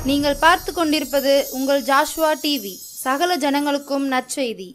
நீங்கள் பார்த்து கொண்டிருப்பது உங்கள் ஜாஷ்வா டிவி சகல ஜனங்களுக்கும் நற்செய்தி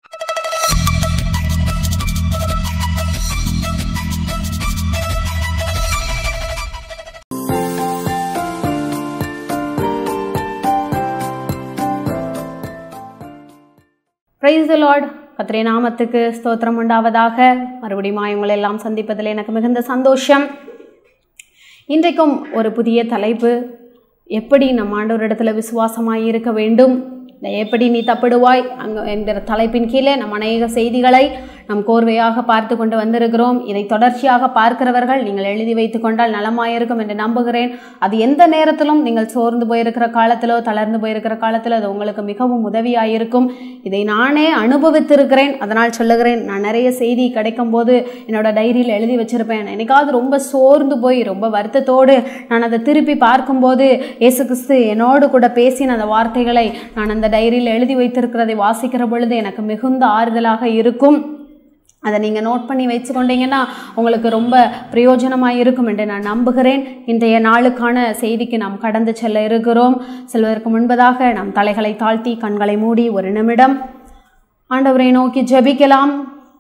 பிரைஸ் த லார்ட் கத்திரை நாமத்துக்கு ஸ்தோத்திரம் உண்டாவதாக மறுபடியும் உங்களை எல்லாம் சந்திப்பதில் எனக்கு மிகுந்த சந்தோஷம் இன்றைக்கும் ஒரு புதிய தலைப்பு எப்படி நம் ஆண்டவரிடத்தில் விசுவாசமாய் இருக்க வேண்டும் எப்படி நீ தப்பிடுவாய் அங்கே என்கிற தலைப்பின் கீழே நம் அநேக செய்திகளை நம் கோர்வையாக பார்த்து கொண்டு வந்திருக்கிறோம் இதை தொடர்ச்சியாக பார்க்கிறவர்கள் நீங்கள் எழுதி வைத்து கொண்டால் நலமாயிருக்கும் என்று நம்புகிறேன் அது எந்த நேரத்திலும் நீங்கள் சோர்ந்து போயிருக்கிற காலத்திலோ தளர்ந்து போயிருக்கிற காலத்திலோ அது உங்களுக்கு மிகவும் உதவியாயிருக்கும் இதை நானே அனுபவித்திருக்கிறேன் அதனால் சொல்லுகிறேன் நான் நிறைய செய்தி கிடைக்கும் போது என்னோட டைரியில் எழுதி வச்சிருப்பேன் என்னைக்காவது ரொம்ப சோர்ந்து போய் ரொம்ப வருத்தத்தோடு நான் அதை திருப்பி பார்க்கும்போது இயேசு கிறிஸ்து என்னோடு கூட பேசின அந்த வார்த்தைகளை நான் அந்த டைரியில் எழுதி வைத்திருக்கிறதை வாசிக்கிற பொழுது எனக்கு மிகுந்த ஆறுதலாக இருக்கும் அதை நீங்கள் நோட் பண்ணி வச்சுக்கொண்டீங்கன்னா உங்களுக்கு ரொம்ப பிரயோஜனமாக இருக்கும் என்று நான் நம்புகிறேன் இன்றைய நாளுக்கான செய்திக்கு நாம் கடந்து செல்ல இருக்கிறோம் செல்வதற்கு முன்பதாக நாம் தலைகளை தாழ்த்தி கண்களை மூடி ஒரு நிமிடம் ஆண்டவரை நோக்கி ஜெபிக்கலாம்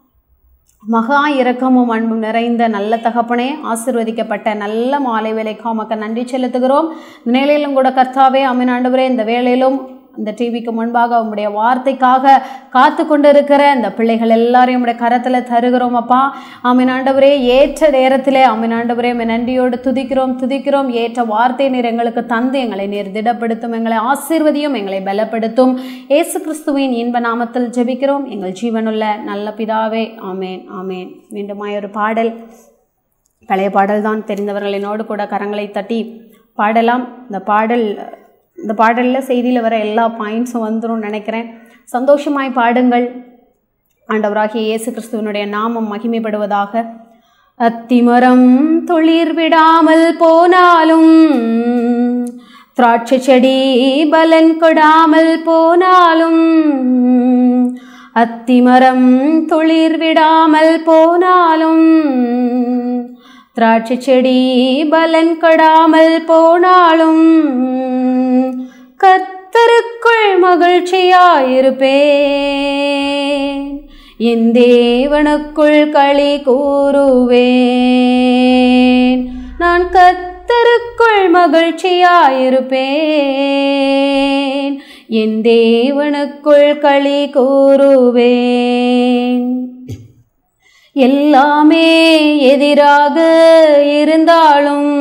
மகா இரக்கமும் அன்பும் நிறைந்த நல்ல தகப்பனே ஆசிர்வதிக்கப்பட்ட நல்ல மாலை வேலைக்கு உமக்கு நன்றி செலுத்துகிறோம் இந்த நிலையிலும் கூட கர்த்தாவே அமீன் ஆண்டவரே இந்த வேலையிலும் இந்த டிவிக்கு முன்பாக உங்களுடைய வார்த்தைக்காக காத்து கொண்டு இருக்கிற இந்த பிள்ளைகள் எல்லாரையும் உடைய கரத்தில் தருகிறோம் அப்பா ஆமீன் ஆண்டவரே ஏற்ற நேரத்தில் ஆமீன் ஆண்டவரே உம்மை நன்றியோடு துதிக்கிறோம் துதிக்கிறோம் ஏற்ற வார்த்தை நீர் எங்களுக்கு தந்து எங்களை நீர் திடப்படுத்தும் எங்களை ஆசீர்வதியும் எங்களை பலப்படுத்தும் ஏசு கிறிஸ்துவின் இன்ப நாமத்தில் ஜெபிக்கிறோம் எங்கள் ஜீவனுள்ள நல்ல பிதாவே ஆமேன் ஆமேன் மீண்டுமாய் ஒரு பாடல் பழைய பாடல் தான் தெரிந்தவர்கள் என்னோடு கூட கரங்களை தட்டி பாடலாம் இந்த பாடல் இந்த பாடலில் செய்தியில் வர எல்லா பாயிண்ட்ஸும் வந்துடும் நினைக்கிறேன் சந்தோஷமாய் பாடுங்கள் ஆண்டவராகிய இயேசு கிறிஸ்துவனுடைய நாமம் மகிமைப்படுவதாக அத்திமரம் துளிர் விடாமல் போனாலும் திராட்சை செடி பலன் கொடாமல் போனாலும் அத்திமரம் துளிர் விடாமல் போனாலும் திராட்சை செடி பலன் கொடாமல் போனாலும் கர்த்தருக்குள் மகிழ்ச்சியாயிருப்பேன் என் தேவனுக்குள் களி கூறுவேன் நான் கர்த்தருக்குள் மகிழ்ச்சியாயிருப்பேன் என் தேவனுக்குள் களி கூறுவேன் எல்லாமே எதிராக இருந்தாலும்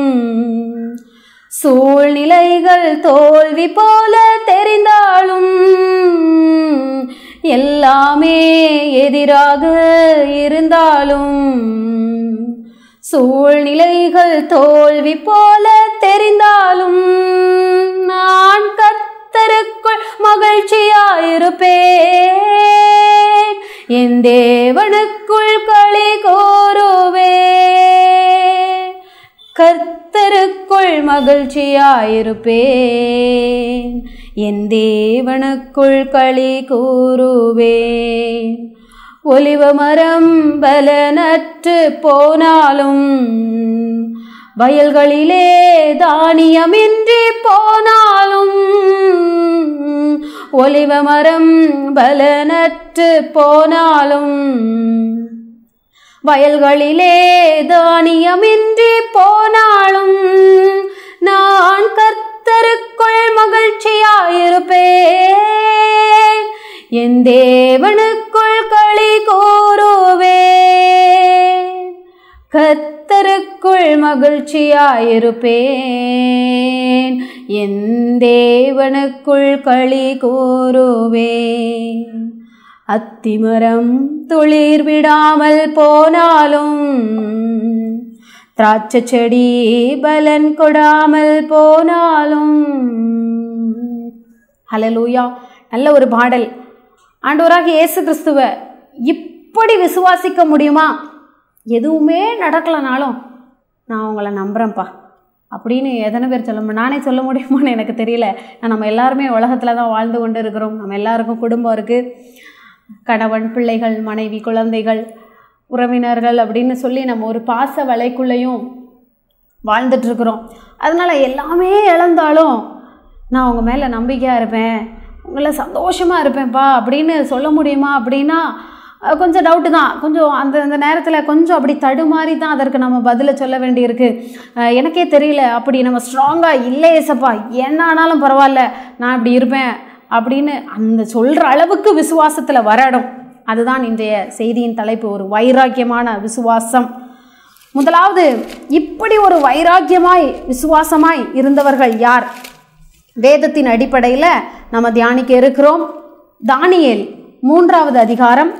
சூழ்நிலைகள் தோல்வி போல தெரிந்தாலும் எல்லாமே எதிராக இருந்தாலும் சூழ்நிலைகள் தோல்வி போல தெரிந்தாலும் நான் கத்தருக்குள் மகிழ்ச்சியாயிருப்பேன் என் தேவனுக்குள் களி கோருவேன் கர்த்தருக்குள் மகிழ்ச்சியாயிருப்பேன் என் தேவனுக்குள் களி கூறுவேன் ஒலிவ மரம் பலனற்று போனாலும் வயல்களிலே தானியமின்றி போனாலும் ஒலிவ மரம் பலனற்று போனாலும் வயல்களிலே தானியமின்றி போனாலும் நான் கர்த்தருக்குள் மகிழ்ச்சியாயிருப்பேன் என் தேவனுக்குள் களி கூறுவேன் கர்த்தருக்குள் மகிழ்ச்சியாயிருப்பேன் என் தேவனுக்குள் களி கூறுவேன் அத்திமரம் துளிர் விடாமல் போனாலும் திராட்சை செடி பலன் கொடாமல் போனாலும் ஹலலூயா நல்ல ஒரு பாடல் ஆண்டவராக இயேசு கிறிஸ்துவ இப்படி விசுவாசிக்க முடியுமா எதுவுமே நடக்கலனாலும் நான் உங்களை நம்புகிறேன்ப்பா அப்படின்னு எத்தனை பேர் சொல்ல முடியும் நானே சொல்ல முடியுமான்னு எனக்கு தெரியல நான் நம்ம எல்லாருமே உலகத்தில் தான் வாழ்ந்து கொண்டு இருக்கிறோம் நம்ம எல்லாருக்கும் குடும்பம் இருக்குது கணவன் பிள்ளைகள் மனைவி குழந்தைகள் உறவினர்கள் அப்படின்னு சொல்லி நம்ம ஒரு பாச வலைக்குள்ளேயும் வாழ்ந்துட்டுருக்குறோம் அதனால் எல்லாமே இழந்தாலும் நான் உங்கள் மேலே நம்பிக்கையாக இருப்பேன் உங்களை சந்தோஷமாக இருப்பேன்ப்பா அப்படின்னு சொல்ல முடியுமா அப்படின்னா அஹ், கொஞ்சம் டவுட்டு தான் கொஞ்சம் அந்த அந்த நேரத்தில் கொஞ்சம் அப்படி தடுமாறி தான் அதற்கு நம்ம பதிலை சொல்ல வேண்டியிருக்கு அஹ், எனக்கே தெரியல அப்படி நம்ம ஸ்ட்ராங்காக இல்லை ஏசப்பா என்ன ஆனாலும் பரவாயில்ல நான் இப்படி இருப்பேன் அப்படின்னு அந்த சொல்கிற அளவுக்கு விசுவாசத்தில் வரணும் அதுதான் இன்றைய செய்தியின் தலைப்பு ஒரு வைராக்கியமான விசுவாசம் முதலாவது இப்படி ஒரு வைராக்கியமாய் விசுவாசமாய் இருந்தவர்கள் யார் வேதத்தின் அடிப்படையில் நம்ம தியானிக்க இருக்கிறோம் தானியேல் மூன்றாவது அதிகாரம்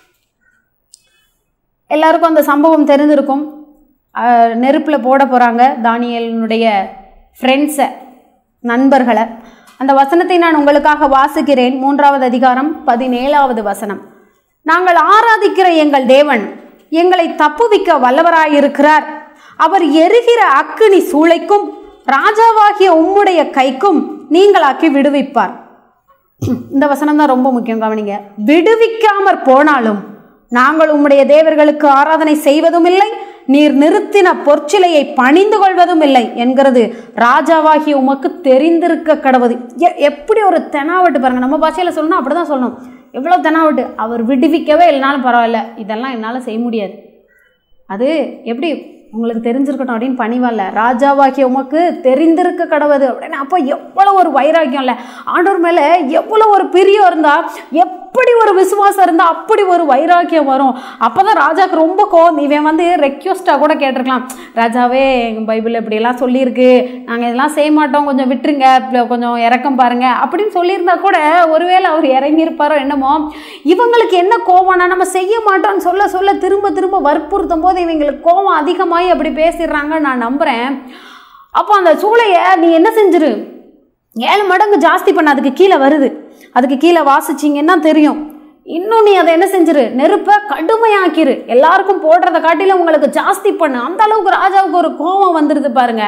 எல்லாருக்கும் அந்த சம்பவம் தெரிஞ்சிருக்கும் நெருப்பில் போட போகிறாங்க தானியேலினுடைய ஃப்ரெண்ட்ஸை நண்பர்களை அந்த வசனத்தை நான் உங்களுக்காக வாசிக்கிறேன் மூன்றாவது அதிகாரம் பதினேழாவது வசனம் நாங்கள் ஆராதிக்கிற எங்கள் தேவன் எங்களை தப்புவிக்க வல்லவராயிருக்கிறார் அவர் எரிகிற அக்கினி சூளைக்கும் ராஜாவாகிய உம்முடைய கைக்கும் நீங்களாக்கி விடுவிப்பார் இந்த வசனம் தான் ரொம்ப முக்கியம் கவனிங்க விடுவிக்காமற் போனாலும் நாங்கள் உம்முடைய தேவர்களுக்கு ஆராதனை செய்வதும் இல்லை நீர் நிறுத்தின பொற்சிலையை பணிந்து கொள்வதும் இல்லை என்கிறது ராஜாவாகிய உமக்கு தெரிந்திருக்க கடவுது எ- எப்படி ஒரு தெனாவட்டு பாருங்க நம்ம பாஷையில் சொல்லணும் அப்படி தான் சொல்லணும் எவ்வளோ தெனாவட்டு அவர் விடுவிக்கவே இல்லைனாலும் பரவாயில்ல இதெல்லாம் என்னால் செய்ய முடியாது அது எப்படி உங்களுக்கு தெரிஞ்சிருக்கட்டும் அப்படின்னு பணிவல்ல ராஜாவாகிய உமக்கு தெரிந்திருக்க கடவுது அப்படின்னு அப்போ எவ்வளோ ஒரு வைராக்கியம் இல்லை ஆண்டவர் மேலே எவ்வளோ ஒரு பிரியம் இருந்தால் எப்படி ஒரு விசுவாசம் இருந்தால் அப்படி ஒரு வைராக்கியம் வரும் அப்போ தான் ராஜாக்கு ரொம்ப கோவம் இவன் வந்து ரெக்வஸ்ட்டாக கூட கேட்டிருக்கலாம் ராஜாவே எங்கள் பைபிள் இப்படியெல்லாம் சொல்லியிருக்கு நாங்கள் இதெல்லாம் செய்ய மாட்டோம் கொஞ்சம் விட்டுருங்க இப்ப கொஞ்சம் இறக்கம் பாருங்க அப்படின்னு சொல்லியிருந்தா கூட ஒருவேளை அவர் இறங்கியிருப்பாரோ என்னமோ இவங்களுக்கு என்ன கோவம்னா நம்ம செய்ய மாட்டோம்னு சொல்ல சொல்ல திரும்ப திரும்ப வற்புறுத்தும் போது இவங்களுக்கு கோவம் அதிகமாகி அப்படி பேசிடுறாங்கன்னு நான் நம்புகிறேன் அப்போ அந்த சூளையை நீ என்ன செஞ்சிரு ஏழு மடங்கு ஜாஸ்தி பண்ண அதுக்கு கீழே வருது அதுக்கு கீழே வாசிச்சிங்கன்னா தெரியும் இன்னும் நீ அதை என்ன செஞ்சிரு நெருப்பை கடுமையாக்கிரு எல்லாருக்கும் போடுறத காட்டிலும் உங்களுக்கு ஜாஸ்தி பண்ணு அந்த அளவுக்கு ராஜாவுக்கு ஒரு கோபம் வந்துடுது பாருங்க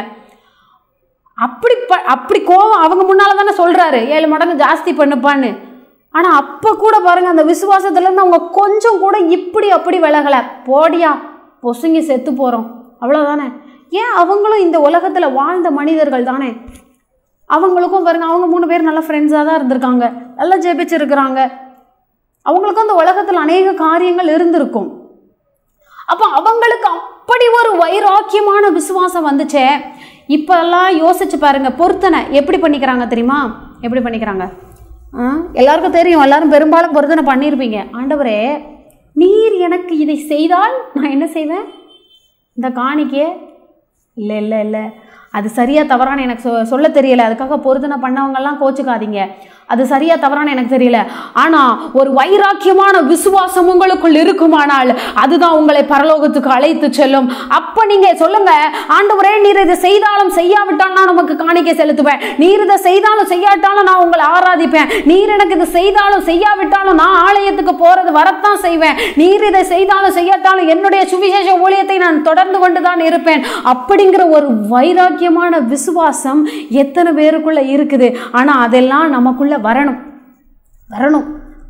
அப்படி ப அப்படி கோவம் அவங்க முன்னால தானே சொல்றாரு ஏழு மடங்கு ஜாஸ்தி பண்ணுப்பான்னு ஆனா அப்ப கூட பாருங்க அந்த விசுவாசத்துல இருந்து அவங்க கொஞ்சம் கூட இப்படி அப்படி விலகல போடியா பொசுங்கி செத்து போறோம் அவ்வளவுதானே ஏன் அவங்களும் இந்த உலகத்துல வாழ்ந்த மனிதர்கள் தானே அவங்களுக்கும் பாருங்க அவங்க மூணு பேர் நல்ல ஃப்ரெண்ட்ஸாக தான் இருந்திருக்காங்க நல்லா ஜெபிச்சிருக்கிறாங்க அவங்களுக்கும் அந்த உலகத்தில் அநேக காரியங்கள் இருந்திருக்கும் அப்போ அவங்களுக்கு அப்படி ஒரு வைராக்கியமான விசுவாசம் வந்துச்சே இப்போல்லாம் யோசிச்சு பாருங்க பொருத்தனை எப்படி பண்ணிக்கிறாங்க தெரியுமா எப்படி பண்ணிக்கிறாங்க ஆ, எல்லாருக்கும் தெரியும் எல்லாரும் பெரும்பாலும் பொருத்தனை பண்ணியிருப்பீங்க ஆண்டவரே நீர் எனக்கு இதை செய்தால் நான் என்ன செய்வேன் இந்த காணிக்கையை இல்லை இல்லை இல்லை அது சரியா தவறான எனக்கு சொ சொல்ல தெரியல அதுக்காக பொருத்தனை பண்ணவங்கெல்லாம் கோச்சுக்காதீங்க அது சரியா தவறான எனக்கு தெரியல ஆனால் ஒரு வைராக்கியமான விசுவாசம் உங்களுக்குள் இருக்குமானால் அதுதான் உங்களை பரலோகத்துக்கு அழைத்து செல்லும் அப்போ நீங்கள் சொல்லுங்க ஆண்டவரே நீர் இதை செய்தாலும் செய்யாவிட்டாலும் நான் உமக்கு காணிக்கை செலுத்துவேன் நீர் இதை செய்தாலும் செய்யாட்டாலும் நான் உங்களை ஆராதிப்பேன் நீர் எனக்கு இதை செய்தாலும் செய்யாவிட்டாலும் நான் ஆலயத்துக்கு போறது வரத்தான் செய்வேன் நீர் இதை செய்தாலும் செய்யாட்டாலும் என்னுடைய சுவிசேஷ ஊழியத்தை நான் தொடர்ந்து கொண்டு தான் இருப்பேன் அப்படிங்கிற ஒரு வைராக்கியமான விசுவாசம் எத்தனை பேருக்குள்ள இருக்குது ஆனா அதெல்லாம் நமக்குள்ள வரணும் வரணும்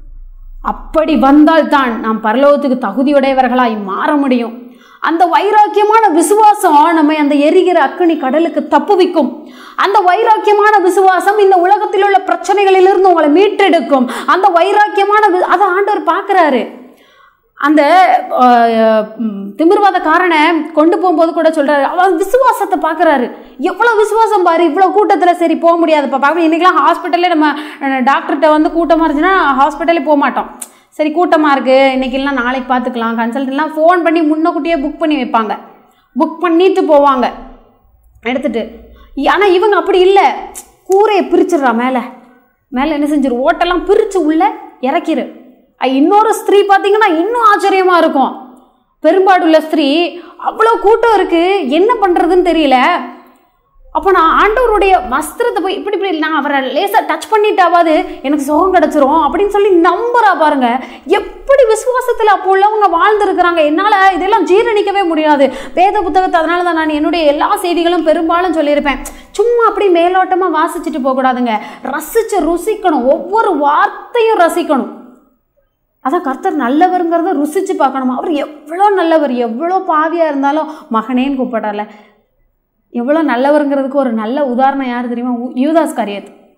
அப்படி வந்தால்தான் நாம் பரலோகத்துக்கு தகுதியுடையவர்களாய் மாற முடியும் அந்த வைராக்கியமான விசுவாசம் நம்மை அந்த எரிகிற அக்கினி கடலுக்கு தப்புவிக்கும் அந்த வைராக்கியமான விசுவாசம் இந்த உலகத்தில் உள்ள பிரச்சனைகளிலிருந்து உங்களை மீட்டெடுக்கும் அந்த வைராக்கியமான வி- அதை ஆண்டவர் பார்க்குறாரு அந்த அஹ், ம், திமிர்வாதக்காரனை கொண்டு போகும்போது கூட சொல்றாரு அவன் விசுவாசத்தை பார்க்குறாரு எவ்வளோ விசுவாசம் பாரு இவ்வளோ கூட்டத்தில் சரி போக முடியாதுப்பா பார்க்க இன்றைக்கெலாம் ஹாஸ்பிட்டல்லே நம்ம அஹ், டாக்டர்கிட்ட வந்து கூட்டமாக இருந்துச்சுன்னா ஹாஸ்பிட்டலே போக மாட்டோம் சரி கூட்டமாக இருக்குது இன்னைக்கு இல்லைனா நாளைக்கு பார்த்துக்கலாம் கன்சல்ட்லாம் ஃபோன் பண்ணி முன்னக்கூட்டியே புக் பண்ணி வைப்பாங்க புக் பண்ணிட்டு போவாங்க எடுத்துட்டு ஆனால் இவங்க அப்படி இல்லை கூரையை பிரிச்சிடுறா மேலே மேலே என்ன செஞ்சிரு ஓட்டெல்லாம் பிரித்து உள்ள இறக்கிரு அஹ் இன்னொரு ஸ்திரீ பார்த்தீங்கன்னா இன்னும் ஆச்சரியமாக இருக்கும் பெரும்பாடுள்ள ஸ்திரீ அவ்வளோ கூட்டம் இருக்குது என்ன பண்ணுறதுன்னு தெரியல அப்போ நான் ஆண்டவருடைய வஸ்திரத்தை போய் இப்படி இப்படி நான் அவரை லேசாக டச் பண்ணிட்டாவது எனக்கு சுகம் கிடச்சிரும் அப்படின்னு சொல்லி நம்புறா பாருங்க எப்படி விசுவாசத்தில் அப்போ உள்ளவங்க வாழ்ந்துருக்கிறாங்க என்னால் இதெல்லாம் ஜீரணிக்கவே முடியாது வேத புத்தகத்தை அதனால தான் நான் என்னுடைய எல்லா செய்திகளும் பெரும்பாலும் சொல்லியிருப்பேன் சும்மா அப்படி மேலோட்டமாக வாசிச்சுட்டு போகக்கூடாதுங்க ரசிச்சு ருசிக்கணும் ஒவ்வொரு வார்த்தையும் ரசிக்கணும் அதான் கர்த்தர் நல்லவருங்கிறத ருசிச்சு பார்க்கணுமா அவர் எவ்வளோ நல்லவர் எவ்வளோ பாவியாக இருந்தாலும் மகனேன்னு கூப்பிடல எவ்வளோ நல்லவருங்கிறதுக்கு ஒரு நல்ல உதாரணம் யார் தெரியுமா உ- யூதாஸ் காரியத்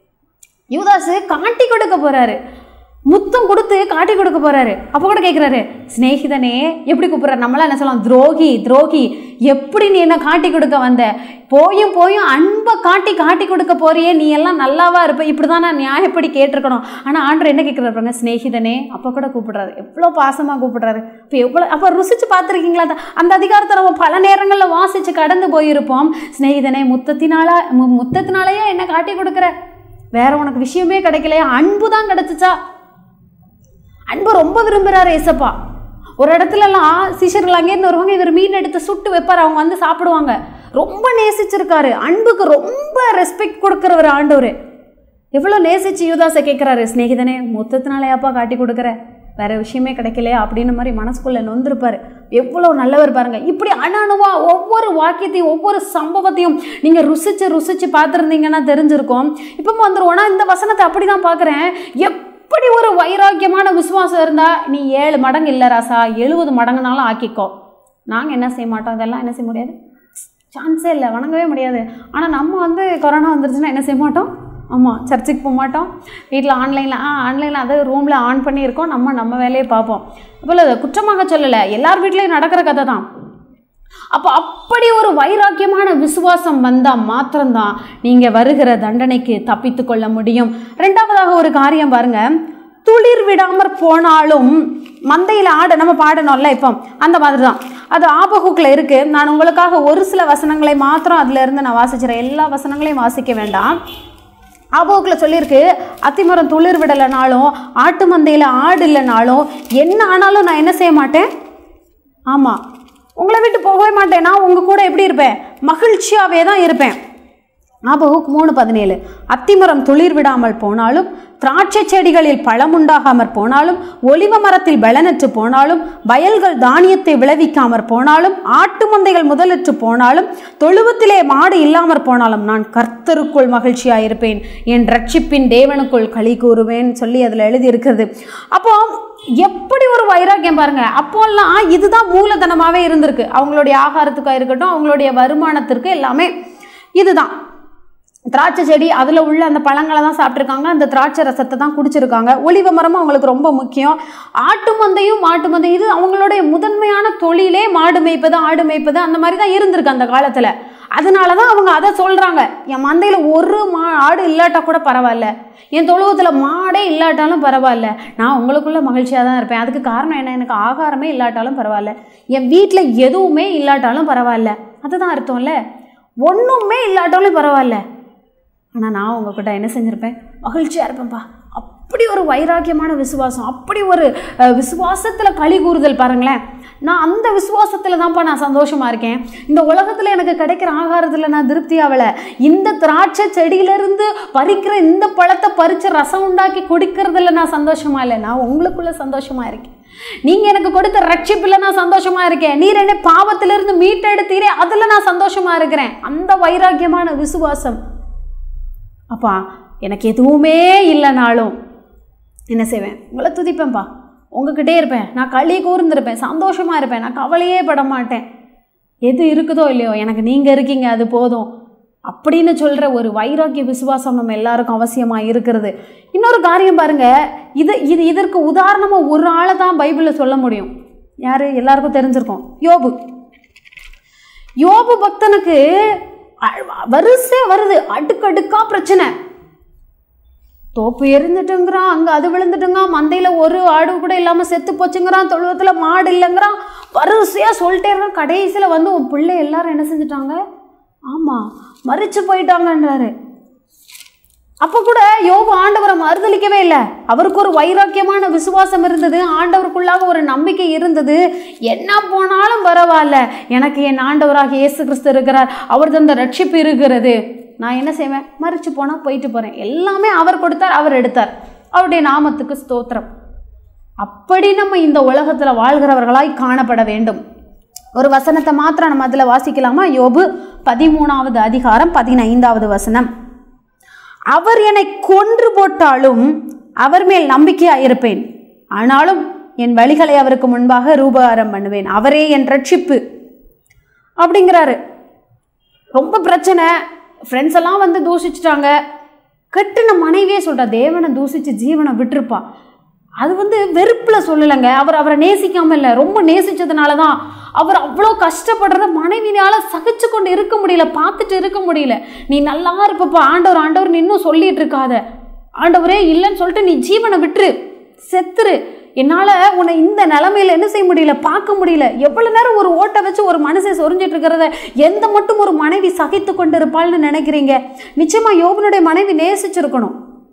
யூதாசு காட்டி கொடுக்க போறாரு முத்தம் கொடுத்து காட்டி கொடுக்க போறாரு அப்போ கூட கேட்குறாரு சிநேகிதனே எப்படி கூப்பிடுறாரு நம்மளாம் என்ன சொல்லலாம் துரோகி துரோகி எப்படி நீ என்ன காட்டி கொடுக்க வந்த போயும் போயும் அன்பை காட்டி காட்டி கொடுக்க போறியே நீ எல்லாம் நல்லாவா இருப்ப இப்படி தான் நான் நியாயப்படி கேட்டிருக்கணும் ஆனால் ஆண்டர் என்ன கேட்குறாரு பாருங்க சிநேகிதனே அப்போ கூட கூப்பிடுறாரு எவ்வளோ பாசமாக கூப்பிடுறாரு இப்போ எவ்வளோ அப்போ ருசிச்சு பார்த்துருக்கீங்களா அந்த- அந்த அதிகாரத்தை நம்ம பல நேரங்களில் வாசிச்சு கடந்து போயிருப்போம் சிநேகிதனே முத்தத்தினால மு- முத்தத்தினாலேயே என்ன காட்டி கொடுக்குற வேற உனக்கு விஷயமே கிடைக்கலையா அன்பு தான் கிடைச்சிச்சா அன்பு ரொம்ப விரும்புகிறாரு ஏசப்பா ஒரு இடத்துலலாம் சீஷர்கள் அங்கேருந்து வருவாங்க இவர் மீன் எடுத்து சுட்டு வைப்பார் அவங்க வந்து சாப்பிடுவாங்க ரொம்ப நேசிச்சிருக்காரு அன்புக்கு ரொம்ப ரெஸ்பெக்ட் கொடுக்குறவர் ஆண்டவர் எவ்வளோ நேசிச்சு யூதாசை கேட்குறாரு சிநேகிதனே மொத்தத்தினாலேயாப்பா காட்டி கொடுக்குற வேற விஷயமே கிடைக்கலையா அப்படின்னு மாதிரி மனசுக்குள்ள நொந்திருப்பாரு எவ்வளோ நல்லவர் பாருங்க இப்படி அணணுவா ஒவ்வொரு வாக்கியத்தையும் ஒவ்வொரு சம்பவத்தையும் நீங்க ருசிச்சு ருசிச்சு பார்த்துருந்தீங்கன்னா தெரிஞ்சிருக்கும் இப்போ வந்துடும் ஆனால் இந்த வசனத்தை அப்படி தான் பார்க்குறேன் எப்படி ஒரு வைராக்கியமான விசுவாசம் இருந்தா நீ ஏழு மடங்கு இல்லை ராசா எழுபது மடங்குனாலும் ஆக்கிக்கோ நாங்கள் என்ன செய்ய மாட்டோம் இதெல்லாம் என்ன செய்ய முடியாது சான்ஸே இல்லை வணங்கவே முடியாது ஆனால் நம்ம வந்து கொரோனா வந்துருச்சுன்னா என்ன செய்ய மாட்டோம் ஆமாம் சர்ச்சுக்கு போக மாட்டோம் வீட்டில் ஆன்லைனில் ஆ ஆன்லைனில் அதை ரூமில் ஆன் பண்ணியிருக்கோம் நம்ம நம்ம வேலையை பார்ப்போம் அப்போ அதை குற்றமாக சொல்லலை எல்லார் வீட்லேயும் நடக்கிற கதை தான் அப்போ அப்படி ஒரு வைராக்கியமான விசுவாசம் வந்தால் மாத்திரம்தான் நீங்கள் வருகிற தண்டனைக்கு தப்பித்து கொள்ள முடியும் ரெண்டாவதாக ஒரு காரியம் பாருங்க துளிர் விடாமற் போனாலும் மந்தையில் ஆட நம்ம பாடணும்ல இப்போ அந்த மாதிரி தான் அது ஆபகுக்கில் இருக்குது நான் உங்களுக்காக ஒரு சில வசனங்களை மாத்திரம் அதுல இருந்து நான் வாசிச்சிடறேன் எல்லா வசனங்களையும் வாசிக்க வேண்டாம் ஆபோக்கில் சொல்லியிருக்கு அத்திமரம் துளிர் விடலைனாலும் ஆட்டு மந்தையில் ஆடு இல்லைனாலும் என்ன ஆனாலும் நான் என்ன செய்ய மாட்டேன் ஆமாம் உங்களை விட்டு போகவே மாட்டேன் நான் உங்கள் கூட எப்படி இருப்பேன் மகிழ்ச்சியாகவே தான் இருப்பேன் ஆபகுக் மூணு பதினேழு அத்திமரம் துளிர் விடாமல் போனாலும் திராட்சை செடிகளில் பழமுண்டாகாமற் போனாலும் ஒலிவ மரத்தில் பலனற்று போனாலும் வயல்கள் தானியத்தை விளைவிக்காமற் போனாலும் ஆட்டு மந்தைகள் முதலற்று போனாலும் தொழுவத்திலே மாடு இல்லாமற் போனாலும் நான் கர்த்தருக்குள் மகிழ்ச்சியாயிருப்பேன் என் ரட்சிப்பின் தேவனுக்குள் களி கூறுவேன் சொல்லி அதில் எழுதியிருக்கிறது அப்போ எப்படி ஒரு வைராக்கியம் பாருங்க அப்போல்லாம் இதுதான் மூலதனமாகவே இருந்திருக்கு அவங்களுடைய ஆகாரத்துக்காக இருக்கட்டும் அவங்களுடைய வருமானத்திற்கு எல்லாமே இதுதான் திராட்சை செடி அதில் உள்ள அந்த பழங்களை தான் சாப்பிட்ருக்காங்க அந்த திராட்சை ரசத்தை தான் குடிச்சிருக்காங்க ஒலிவ மரமும் அவங்களுக்கு ரொம்ப முக்கியம் ஆட்டு மந்தையும் மாட்டு மந்தையும் இது அவங்களுடைய முதன்மையான தொழிலே மாடு மேய்ப்பது ஆடு மேய்ப்பது அந்த மாதிரி தான் இருந்திருக்கு அந்த காலத்தில் அதனால தான் அவங்க அதை சொல்கிறாங்க என் மந்தையில் ஒரு மா ஆடு இல்லாட்டா கூட பரவாயில்ல என் தொழுவத்தில் மாடே இல்லாட்டாலும் பரவாயில்ல நான் உங்களுக்குள்ள மகிழ்ச்சியாக தான் இருப்பேன் அதுக்கு காரணம் என்ன எனக்கு ஆகாரமே இல்லாட்டாலும் பரவாயில்ல என் வீட்டில் எதுவுமே இல்லாட்டாலும் பரவாயில்ல அதுதான் அர்த்தம்ல ஒன்றுமே இல்லாட்டாலும் பரவாயில்ல ஆனால் நான் உங்ககிட்ட என்ன செஞ்சுருப்பேன் மகிழ்ச்சியாக இருப்பேன்ப்பா அப்படி ஒரு வைராக்கியமான விசுவாசம் அப்படி ஒரு விசுவாசத்தில் களி கூறுதல் பாருங்களேன் நான் அந்த விசுவாசத்தில் தான்ப்பா நான் சந்தோஷமாக இருக்கேன் இந்த உலகத்தில் எனக்கு கிடைக்கிற ஆகாரத்தில் நான் திருப்தி ஆகலை இந்த திராட்சை செடியிலிருந்து பறிக்கிற இந்த பழத்தை பறித்து ரசம் உண்டாக்கி குடிக்கிறதுல நான் சந்தோஷமா இல்லை நான் உங்களுக்குள்ள சந்தோஷமாக இருக்கேன் நீங்கள் எனக்கு கொடுத்த ரட்சிப்பில் நான் சந்தோஷமா இருக்கேன் நீர் என்னை பாவத்திலிருந்து மீட்டெடுத்தீரே அதில் நான் சந்தோஷமா இருக்கிறேன் அந்த வைராக்கியமான விசுவாசம் அப்பா எனக்கு எதுவுமே இல்லைனாலும் என்ன செய்வேன் உங்களை துதிப்பேன்ப்பா உங்ககிட்டே இருப்பேன் நான் களி கூர்ந்திருப்பேன் சந்தோஷமாக இருப்பேன் நான் கவலையே பட மாட்டேன் எது இருக்குதோ இல்லையோ எனக்கு நீங்கள் இருக்கீங்க அது போதும் அப்படின்னு சொல்கிற ஒரு வைராக்கிய விசுவாசம் நம்ம எல்லாருக்கும் அவசியமாக இருக்கிறது இன்னொரு காரியம் பாருங்க இது இது இதற்கு உதாரணமாக ஒரு ஆளை தான் பைபிளில் சொல்ல முடியும் யார் எல்லாருக்கும் தெரிஞ்சிருக்கும் யோபு யோபு பக்தனுக்கு அ- வரிசை வருது அடுக்கடுக்கா பிரச்சனை தோப்பு எரிந்துட்டுங்கிறான் அங்கே அது விழுந்துட்டுங்க மந்தையில் ஒரு ஆடு கூட இல்லாமல் செத்து போச்சுங்கிறான் தொழுவத்தில் மாடு இல்லைங்கிறான் வரிசையாக சொல்லிட்டே இருக்கான் கடைசியில் வந்து உன் பிள்ளை எல்லாரும் என்ன செஞ்சுட்டாங்க ஆமாம் மறிச்சு போயிட்டாங்கன்றாரு அப்போ கூட யோபு ஆண்டவரை மறுதளிக்கவே இல்லை அவருக்கு ஒரு வைராக்கியமான விசுவாசம் இருந்தது ஆண்டவருக்குள்ளாக ஒரு நம்பிக்கை இருந்தது என்ன போனாலும் பரவாயில்ல எனக்கு என் ஆண்டவராக இயேசு கிறிஸ்து இருக்கிறார் அவர் தந்த ரட்சிப்பு இருக்கிறது நான் என்ன செய்வேன் மறிச்சு போனால் போயிட்டு போகிறேன் எல்லாமே அவர் கொடுத்தார் அவர் எடுத்தார் அவருடைய நாமத்துக்கு ஸ்தோத்திரம் அப்படி நம்ம இந்த உலகத்தில் வாழ்கிறவர்களாய் காணப்பட வேண்டும் ஒரு வசனத்தை மாத்திரம் நம்ம அதில் வாசிக்கலாமா யோபு பதிமூணாவது அதிகாரம் பதினைந்தாவது வசனம் அவர் என்னை கொன்று போட்டாலும் அவர் மேல் நம்பிக்கையாக இருப்பேன் ஆனாலும் என் வழிகளை அவருக்கு முன்பாக ரூபகாரம் பண்ணுவேன் அவரே என் ரட்சிப்பு அப்படிங்கிறாரு ரொம்ப பிரச்சனை ஃப்ரெண்ட்ஸ் எல்லாம் வந்து தூஷிச்சிட்டாங்க கெட்டின மனைவியே சொல்றா தேவனை தூசிச்சு ஜீவனை விட்டுருப்பா அது வந்து வெறுப்பில் சொல்லலைங்க அவர் அவரை நேசிக்காம இல்லை ரொம்ப நேசிச்சதுனால தான் அவர் அவ்வளோ கஷ்டப்படுறத மனைவினால சகிச்சு கொண்டு இருக்க முடியல பார்த்துட்டு இருக்க முடியல நீ நல்லா இருப்பப்பா ஆண்டவர் ஆண்டவர் நீ இன்னும் சொல்லிட்டு இருக்காத ஆண்டவரே இல்லைன்னு சொல்லிட்டு நீ ஜீவனை விட்டுரு செத்துரு என்னால் உன்னை இந்த நிலமையில என்ன செய்ய முடியல பார்க்க முடியல எவ்வளோ நேரம் ஒரு ஓட்டை வச்சு ஒரு மனுஷன் சொரிஞ்சிட்டு இருக்கிறத எந்த மட்டும் ஒரு மனைவி சகித்து கொண்டு இருப்பாள்னு நினைக்கிறீங்க நிச்சயமா யோபனுடைய மனைவி நேசிச்சிருக்கணும்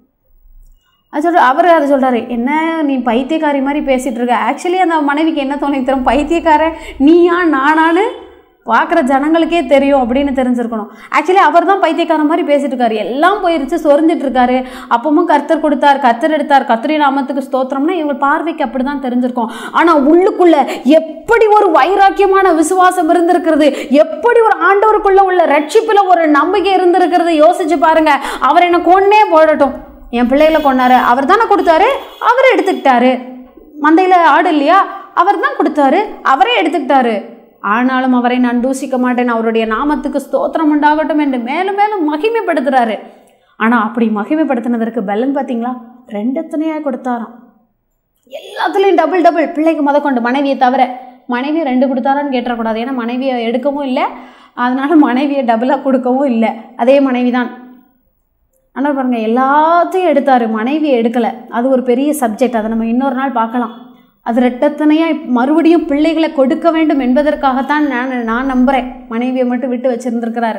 அது சொல்ற அவர் அதை சொல்கிறாரு என்ன நீ பைத்தியக்காரி மாதிரி பேசிகிட்டு இருக்க ஆக்சுவலி அந்த மனைவிக்கு என்ன தோணி தரும் பைத்தியக்காரன் நீயா நானான்னு பார்க்குற ஜனங்களுக்கே தெரியும் அப்படின்னு தெரிஞ்சிருக்கணும் ஆக்சுவலி அவர் தான் பைத்தியக்காரன் மாதிரி பேசிட்டு இருக்காரு எல்லாம் போயிருச்சு சொரிஞ்சிட்டு இருக்காரு அப்பவும் கர்த்தர் கொடுத்தார் கர்த்தர் எடுத்தார் கர்த்தரி நாமத்துக்கு ஸ்தோத்திரம்னா இவங்க பார்வைக்கு அப்படி தான் தெரிஞ்சிருக்கும் ஆனால் உள்ளுக்குள்ள எப்படி ஒரு வைராக்கியமான விசுவாசம் இருந்திருக்கிறது எப்படி ஒரு ஆண்டவருக்குள்ள உள்ள ரட்சிப்பில் ஒரு நம்பிக்கை இருந்திருக்கிறது யோசிச்சு பாருங்க அவர் என்ன கொன்னே போடட்டும் என் பிள்ளைகளை கொண்டாரு அவர் தானே கொடுத்தாரு அவரே எடுத்துக்கிட்டாரு மந்தையில் ஆடு இல்லையா அவர் தான் கொடுத்தாரு அவரே எடுத்துக்கிட்டாரு ஆனாலும் அவரை நான் தூசிக்க மாட்டேன் அவருடைய நாமத்துக்கு ஸ்தோத்திரம் உண்டாகட்டும் என்று மேலும் மேலும் மகிமைப்படுத்துறாரு ஆனால் அப்படி மகிமைப்படுத்தினதற்கு பலன் பார்த்தீங்களா ரெண்டு எத்தனையாக கொடுத்தாராம் எல்லாத்துலேயும் டபுள் டபுள் பிள்ளைக்கு முத கொண்டு மனைவியை தவிர மனைவி ரெண்டு கொடுத்தாரான்னு கேட்டக்கூடாது ஏன்னா மனைவியை எடுக்கவும் இல்லை அதனால மனைவியை டபுளாக கொடுக்கவும் இல்லை அதே மனைவி தான் ஆனால் பாருங்க எல்லாத்தையும் எடுத்தார் மனைவியை எடுக்கலை அது ஒரு பெரிய சப்ஜெக்ட் அதை நம்ம இன்னொரு நாள் பார்க்கலாம் அது ரெட்டத்தனையாக மறுபடியும் பிள்ளைகளை கொடுக்க வேண்டும் என்பதற்காகத்தான் நான் நான் நம்புகிறேன் மனைவியை மட்டும் விட்டு வச்சிருந்திருக்கிறாரு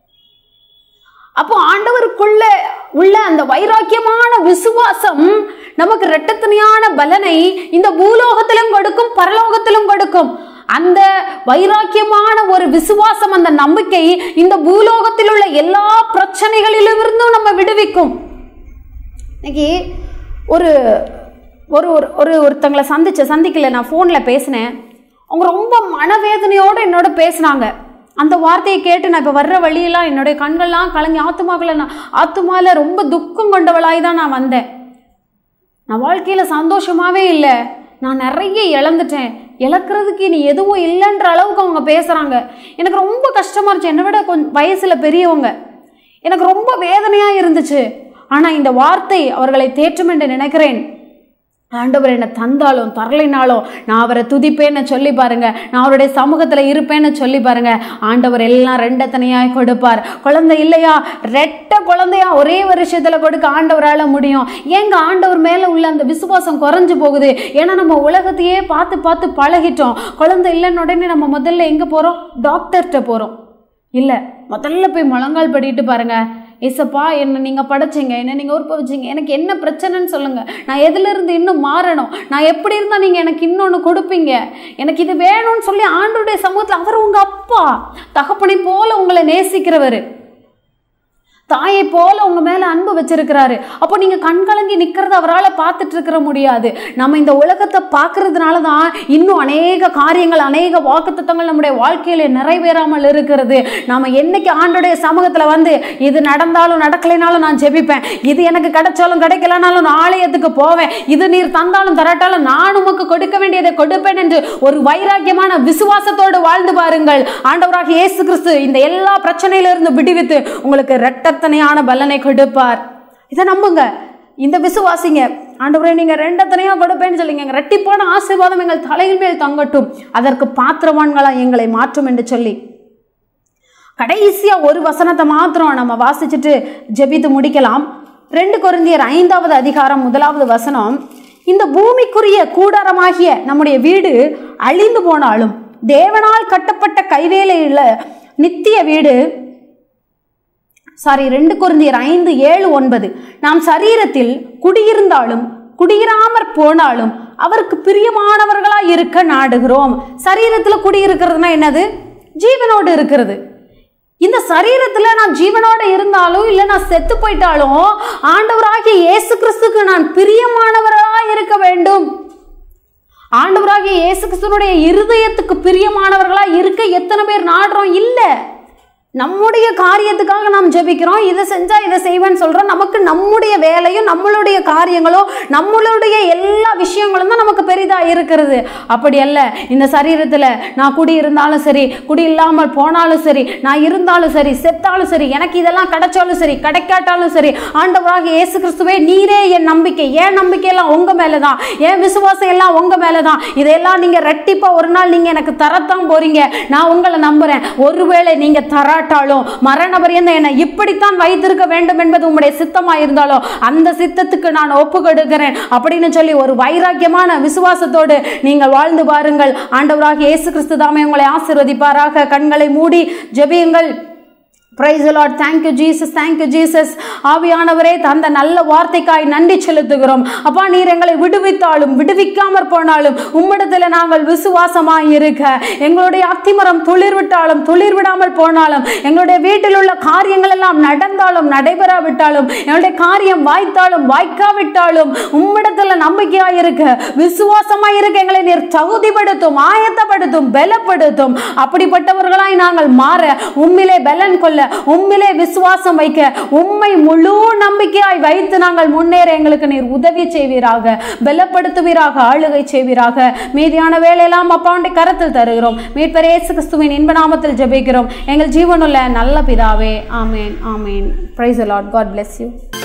அப்போ ஆண்டவருக்குள்ள உள்ள அந்த வைராக்கியமான விசுவாசம் நமக்கு இரட்டத்தனையான பலனை இந்த பூலோகத்திலும் கொடுக்கும் பரலோகத்திலும் கொடுக்கும் அந்த வைராக்கியமான ஒரு விசுவாசம் அந்த நம்பிக்கை இந்த பூலோகத்தில் உள்ள எல்லா பிரச்சனைகளிலிருந்தும் நம்ம விடுவிக்கும் இன்னைக்கு ஒரு ஒரு ஒரு ஒரு ஒருத்தங்களை சந்திச்ச சந்திக்கல நான் ஃபோனில் பேசினேன் அவங்க ரொம்ப மனவேதனையோடு என்னோட பேசினாங்க அந்த வார்த்தையை கேட்டு நான் இப்போ வர்ற வழியெல்லாம் என்னுடைய கண்கள்லாம் கலங்கி ஆத்துமாக்களை நான் ஆத்துமாவில் ரொம்ப துக்கம் கொண்டவளாய் தான் நான் வந்தேன் நான் வாழ்க்கையில் சந்தோஷமாகவே இல்லை நான் நிறைய இழந்துட்டேன் இழக்கிறதுக்கு இனி எதுவும் இல்லைன்ற அளவுக்கு அவங்க பேசுகிறாங்க எனக்கு ரொம்ப கஷ்டமாக இருந்துச்சு என்னை விட கொஞ்சம் வயசில் பெரியவங்க எனக்கு ரொம்ப வேதனையாக இருந்துச்சு ஆனால் இந்த வார்த்தை அவர்களை தேற்றும் என்று நினைக்கிறேன் ஆண்டவர் என்னை தந்தாலும் தரலைனாலும் நான் அவரை துதிப்பேன்னு சொல்லி பாருங்க நான் அவருடைய சமூகத்தில் இருப்பேன்னு சொல்லி பாருங்க ஆண்டவர் எல்லாம் ரெண்டத்தனையாய் கொடுப்பார் குழந்தை இல்லையா ரெட்ட குழந்தையா ஒரே வருஷத்தில் கொடுக்க ஆண்டவரால் முடியும் ஏங்க ஆண்டவர் மேலே உள்ள அந்த விசுவாசம் குறைஞ்சு போகுது ஏன்னா நம்ம உலகத்தையே பார்த்து பார்த்து பழகிட்டோம் குழந்தை இல்லைன்னு உடனே நம்ம முதல்ல எங்கே போகிறோம் டாக்டர்கிட்ட போகிறோம் இல்லை முதல்ல போய் முழங்கால் படிட்டு பாருங்க ஏசப்பா என்ன நீங்கள் படைச்சிங்க என்ன நீங்கள் உறுப்ப வச்சிங்க எனக்கு என்ன பிரச்சனைன்னு சொல்லுங்கள் நான் எதிலிருந்து இன்னும் மாறணும் நான் எப்படி இருந்தால் நீங்கள் எனக்கு இன்னொன்று கொடுப்பீங்க எனக்கு இது வேணும்னு சொல்லி ஆண்டோடைய சமூகத்தில் அவர் உங்கள் அப்பா தகப்பனை போல உங்களை நேசிக்கிறவர் தாயை போல உங்க மேல அன்பு வச்சிருக்கிறாரு அப்போ நீங்க கண்கலங்கி நிக்கிறத அவரால் பார்த்துட்டு இருக்கிற முடியாது நம்ம இந்த உலகத்தை பார்க்கறதுனால தான் இன்னும் அநேக காரியங்கள் அநேக வாக்குத்தத்தங்கள் நம்முடைய வாழ்க்கையில நிறைவேறாமல் இருக்கிறது நாம என்னைக்கு ஆண்டுடைய சமூகத்துல வந்து இது நடந்தாலும் நடக்கலைனாலும் நான் ஜெபிப்பேன் இது எனக்கு கிடைச்சாலும் கிடைக்கலனாலும் நான் ஆலயத்துக்கு போவேன் இது நீர் தந்தாலும் தராட்டாலும் நான் உமக்கு கொடுக்க வேண்டியதை கொடுப்பேன் என்று ஒரு வைராக்கியமான விசுவாசத்தோடு வாழ்ந்து பாருங்கள் ஆண்டவராக இயேசு கிறிஸ்து இந்த எல்லா பிரச்சனையிலிருந்து விடுவித்து உங்களுக்கு ரெட்டத்தனையான பலனை கொடுப்பார் இதை நம்புங்க இந்த விசுவாசிங்க ஆண்டவரே நீங்க ரெண்டத்தனையா கொடுப்பேன்னு சொல்லிங்க ரெட்டிப்பான ஆசீர்வாதம் எங்கள் தலையின் மேல் தங்கட்டும் அதற்கு பாத்திரவான்களா எங்களை மாற்றும் என்று சொல்லி கடைசியா ஒரு வசனத்தை மாத்திரம் நம்ம வாசிச்சுட்டு ஜெபித்து முடிக்கலாம் ரெண்டு கொரிந்தியர் ஐந்தாவது அதிகாரம் முதலாவது வசனம் இந்த பூமிக்குரிய கூடாரமாகிய நம்முடைய வீடு அழிந்து போனாலும் தேவனால் கட்டப்பட்ட கைவேலையுள்ள நித்திய வீடு சாரி ரெண்டு குருந்தியர் ஐந்து ஏழு ஒன்பது நாம் சரீரத்தில் குடியிருந்தாலும் குடியிராமற் போனாலும் அவருக்கு பிரியமானவர்களாய் இருக்க நாடுகிறோம் சரீரத்தில் குடியிருக்கிறதுனா என்னது ஜீவனோடு இருக்கிறது இந்த சரீரத்துல நான் ஜீவனோட இருந்தாலும் இல்லை நான் செத்து போயிட்டாலும் ஆண்டவராகிய இயேசு கிறிஸ்துக்கு நான் பிரியமானவராக இருக்க வேண்டும் ஆண்டவராகிய இயேசு கிறிஸ்துனுடைய இருதயத்துக்கு பிரியமானவர்களா இருக்க எத்தனை பேர் நாடுறோம் இல்லை நம்முடைய காரியத்துக்காக நாம் ஜெபிக்கிறோம் இதை செஞ்சா இதை செய்வேன்னு சொல்றோம் நமக்கு நம்முடைய வேலையும் நம்மளுடைய காரியங்களும் நம்மளுடைய எல்லா விஷயங்களும் தான் நமக்கு பெரிதா இருக்கிறது அப்படி அல்ல இந்த சரீரத்துல நான் குடி இருந்தாலும் சரி குடி இல்லாமல் போனாலும் சரி நான் இருந்தாலும் சரி செத்தாலும் சரி எனக்கு இதெல்லாம் கிடைச்சாலும் சரி கிடைக்காட்டாலும் சரி ஆண்டவராக இயேசு கிறிஸ்துவே நீரே என் நம்பிக்கை என் நம்பிக்கையெல்லாம் உங்க மேலதான் என் விசுவாசம் எல்லாம் உங்க மேலதான் இதையெல்லாம் நீங்க ரெட்டிப்பா ஒரு நாள் நீங்க எனக்கு தரத்தான் போறீங்க நான் உங்களை நம்புறேன் ஒருவேளை நீங்க தராட்டாலும் மரண பரியந்தம் என்னை இப்படித்தான் வைத்திருக்க வேண்டும் என்பது உங்களுடைய சித்தமா இருந்தாலும் அந்த சித்தத்துக்கு நான் ஒப்பு கொடுக்கிறேன் அப்படின்னு சொல்லி ஒரு வைராக்கியமான விசுவாசத்தோடு நீங்கள் வாழ்ந்து பாருங்கள் ஆண்டவராக இயேசு கிறிஸ்து தாமே உங்களை ஆசீர்வதிப்பாராக கண்களை மூடி ஜெபியுங்கள் praise lord thank you Jesus thank you Jesus ஆவியானவரே அந்த நல்ல வார்த்தைக்காய் நன்றி செலுத்துகிறோம் அப்பா நீர் எங்களை விடுவித்தாலும் விடுவிக்காமற் போனாலும் உம்மிடத்தில் நாங்கள் விசுவாசமாய் இருக்க எங்களுடைய அத்திமரம் துளிர் விட்டாலும் துளிர் விடாமல் போனாலும் எங்களுடைய வீட்டில் உள்ள காரியங்கள் எல்லாம் நடந்தாலும் நடைபெறாவிட்டாலும் எங்களுடைய காரியம் வாய்த்தாலும் வாய்க்காவிட்டாலும் உம்மிடத்தில் நம்பிக்கையாய் இருக்க விசுவாசமாய் இருக்க எங்களை நீர் தகுதிப்படுத்தும் ஆயத்தப்படுத்தும் பலப்படுத்தும் அப்படிப்பட்டவர்களாய் நாங்கள் மாற உம்மிலே பலன் கொள்ள உம்மிலே விசுவாசம் வைக்க உம்மை முழு நம்பிக்கையாய் வைத்து நாங்கள் முன்னேற எங்களுக்கு நீர் உதவி செய்வீராக பலப்படுத்துவீராக ஆளுகை செய்வீராக மீதியான வேலையெல்லாம் அப்பாவுடைய கரத்தில் தருகிறோம் மீட்பர் இயேசு கிறிஸ்துவின் இன்ப நாமத்தில் ஜெபிக்கிறோம் எங்கள் ஜீவனுள்ள நல்ல பிதாவே amen amen praise lord god bless you